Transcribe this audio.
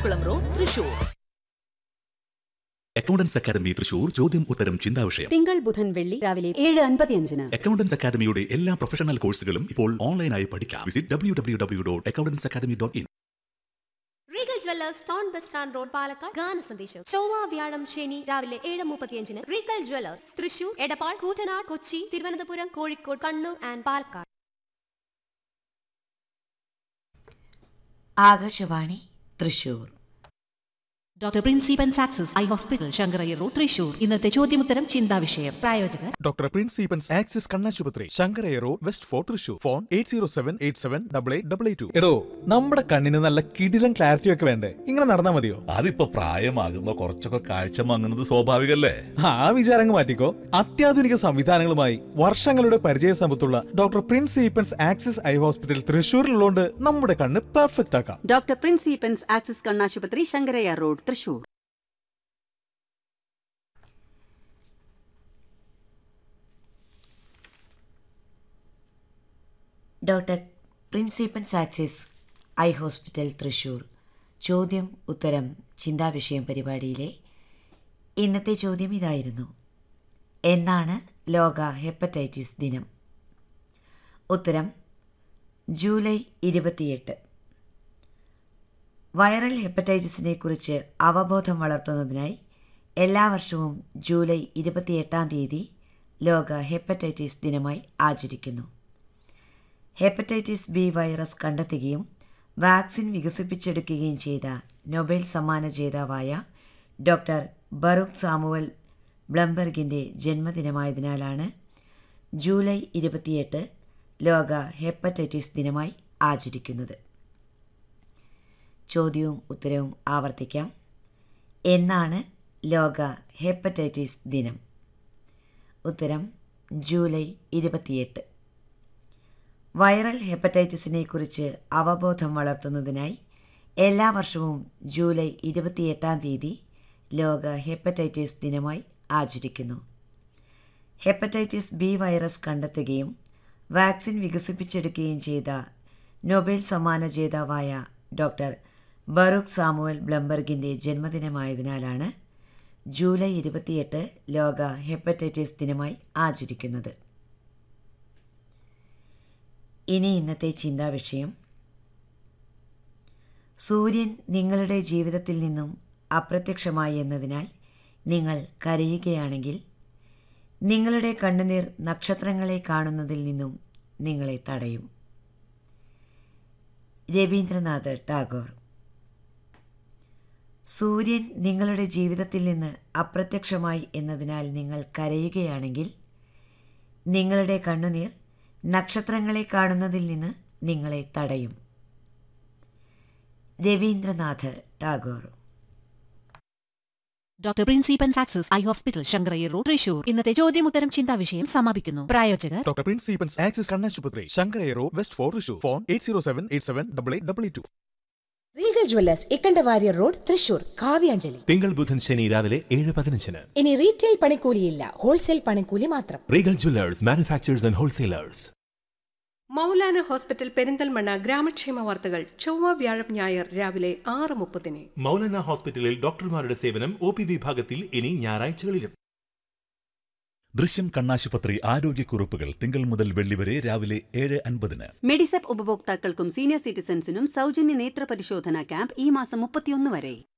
പൂക്കോട്ടുംകുളം road Thrissur accountants academy Thrissur ചോദ്യം ഉത്തരം ചിന്താവിഷയം തിങ്കൾ ബുധൻ വെള്ളി രാവിലെ ഏഴ് അൻപത്തിയഞ്ചിന് അക്കൗണ്ടൻസ് അക്കാദമിയുടെ എല്ലാ പ്രൊഫഷണൽ കോഴ്സുകളും ഇപ്പോൾ ഓൺലൈനായി പഠിക്കാം visit W W W dot accountants academy dot in Regal jewellers town bus stand road Palakkad ഗാന സന്ദേശം ചൊവ്വ വ്യാഴം ശനി രാവിലെ ഏഴ് മുപ്പത്തിയഞ്ചിന് Regal jewellers Thrissur Edappal Koottanad Kochi Thiruvananthapuram Kozhikode Kannur and Palakkad Akashvani Thrissur doctor Prince Eapen Axis eye hospital Sankarayya road Thrissur ഇന്നത്തെ ചോദ്യമുത്തരം ചിന്താവിഷയം പ്രായോജകർ ഡോക്ടർ പ്രിൻസിപ്പൻസ് ആക്സിസ് കണ്ണാശുപത്രി Sankarayya road west fort Thrissur phone eight zero seven eight seven double eight double eight two എടോ നമ്മുടെ കണ്ണിന് നല്ല കിടിലം ക്ലാരിറ്റി ഒക്കെ വേണ്ടേ ഇങ്ങനെ നടന്നാ മതിയോ അതിപ്പോ പ്രായമാകുമ്പോ കുറച്ചൊക്കെ കാഴ്ച മങ്ങുന്നത് സ്വാഭാവികല്ലേ ആ വിചാരങ്ങൾ മാറ്റിക്കോ അത്യാധുനിക സംവിധാനങ്ങളുമായി വർഷങ്ങളുടെ പരിചയ സമ്പത്തുള്ള doctor Prince Eapen's Axis eye hospital തൃശൂരിലുള്ളതുകൊണ്ട് നമ്മുടെ കണ്ണ് പെർഫെക്റ്റ് ആക്കാം ഡോക്ടർ പ്രിൻസിപ്പൻസ് ആക്സിസ് കണ്ണാശുപത്രി Sankarayya road Thrissur doctor Prince Eapen's Axis eye hospital Thrissur ചോദ്യം ഉത്തരം ചിന്താവിഷയം പരിപാടിയിലെ ഇന്നത്തെ ചോദ്യം ഇതായിരുന്നു എന്നാണ് ലോക ഹെപ്പറ്റൈറ്റിസ് ദിനം ഉത്തരം ജൂലൈ ഇരുപത്തിയെട്ട് വൈറൽ ഹെപ്പറ്റൈറ്റിസിനെ കുറിച്ച് അവബോധം വളർത്തുന്നതിനായി എല്ലാ വർഷവും ജൂലൈ ഇരുപത്തിയെട്ടാം തീയതി ലോക ഹെപ്പറ്റൈറ്റിസ് ദിനമായി ആചരിക്കുന്നു ഹെപ്പറ്റൈറ്റിസ് ബി വൈറസ് കണ്ടെത്തുകയും വാക്സിൻ വികസിപ്പിച്ചെടുക്കുകയും ചെയ്ത നൊബേൽ സമ്മാന ജേതാവായ ഡോക്ടർ ബറൂഖ് സാമുവൽ ബ്ലംബർഗിൻ്റെ ജന്മദിനമായതിനാലാണ് ജൂലൈ ഇരുപത്തിയെട്ട് ലോക ഹെപ്പറ്റൈറ്റിസ് ദിനമായി ആചരിക്കുന്നത് ചോദ്യവും ഉത്തരവും ആവർത്തിക്കാം എന്നാണ് ലോക ഹെപ്പറ്റൈറ്റിസ് ദിനം ഉത്തരം ജൂലൈ ഇരുപത്തിയെട്ട് വൈറൽ ഹെപ്പറ്റൈറ്റിസിനെ കുറിച്ച് അവബോധം വളർത്തുന്നതിനായി എല്ലാ വർഷവും ജൂലൈ ഇരുപത്തിയെട്ടാം തീയതി ലോക ഹെപ്പറ്റൈറ്റിസ് ദിനമായി ആചരിക്കുന്നു ഹെപ്പറ്റൈറ്റിസ് ബി വൈറസ് കണ്ടെത്തുകയും വാക്സിൻ വികസിപ്പിച്ചെടുക്കുകയും ചെയ്ത നൊബേൽ സമ്മാന ജേതാവായ ഡോക്ടർ ബറൂഖ് സാമുവൽ ബ്ലംബർഗിൻ്റെ ജന്മദിനമായതിനാലാണ് ജൂലൈ ഇരുപത്തിയെട്ട് ലോക ഹെപ്പറ്റൈറ്റിസ് ദിനമായി ആചരിക്കുന്നത് ഇനി ഇന്നത്തെ ചിന്താവിഷയം സൂര്യൻ നിങ്ങളുടെ ജീവിതത്തിൽ നിന്നും അപ്രത്യക്ഷമായി എന്നതിനാൽ നിങ്ങൾ കരയുകയാണെങ്കിൽ നിങ്ങളുടെ കണ്ണുനീർ നക്ഷത്രങ്ങളെ കാണുന്നതിൽ നിന്നും നിങ്ങളെ തടയും രവീന്ദ്രനാഥ് ടാഗോർ സൂര്യൻ നിങ്ങളുടെ ജീവിതത്തിൽ നിന്ന് അപ്രത്യക്ഷമായി എന്നതിനാൽ നിങ്ങൾ കരയുകയാണെങ്കിൽ നിങ്ങളുടെ കണ്ണുനീർ നക്ഷത്രങ്ങളെ കാണുന്നതിൽ നിന്ന് നിങ്ങളെ തടയും Rabindranath Tagore doctor Prince Eapen Axis eye hospital Sankarayya road Thrissur ഇന്നത്തെ ചോദ്യമുത്തരം ചിന്താവിഷയം സമാപിക്കുന്നു പ്രായോജകർ ഡോക്ടർ പ്രിൻസിപ്പൻസ് ആക്സിസ് കണ്ണാശുപത്രി Sankarayya road west fort Thrissur phone eight zero seven eight seven double eight double eight two Regal jewellers Ikkanda Warrier road Thrissur Kavyanjali തിങ്കൾ ബുധൻ ശനി രാവിലെ ഏഴ് പതിനഞ്ചിന് ഇനി റീറ്റെയിൽ പണിക്കൂലിയില്ല ഹോൾസെയിൽ പണിക്കൂലി മാത്രം Regal jewellers manufacturers and wholesalers Moulana hospital Perinthalmanna ഗ്രാമക്ഷേമ വാർത്തകൾ ചൊവ്വ വ്യാഴം ഞായർ രാവിലെ ആറ് മുപ്പതിന് മൗലാന ഹോസ്പിറ്റലിൽ ഡോക്ടർമാരുടെ സേവനം ഒ പി വിഭാഗത്തിൽ ഇനി ഞായറാഴ്ചകളിലും ദൃശ്യം കണ്ണാശുപത്രി ആരോഗ്യക്കുറിപ്പുകൾ തിങ്കൾ മുതൽ വെള്ളി വരെ രാവിലെ ഏഴ് അൻപതിന് മെഡിസെപ്പ് ഉപഭോക്താക്കൾക്കും സീനിയർ സിറ്റിസൺസിനും സൗജന്യ നേത്ര പരിശോധന ക്യാമ്പ് ഈ മാസം മുപ്പത്തിയൊന്ന് വരെ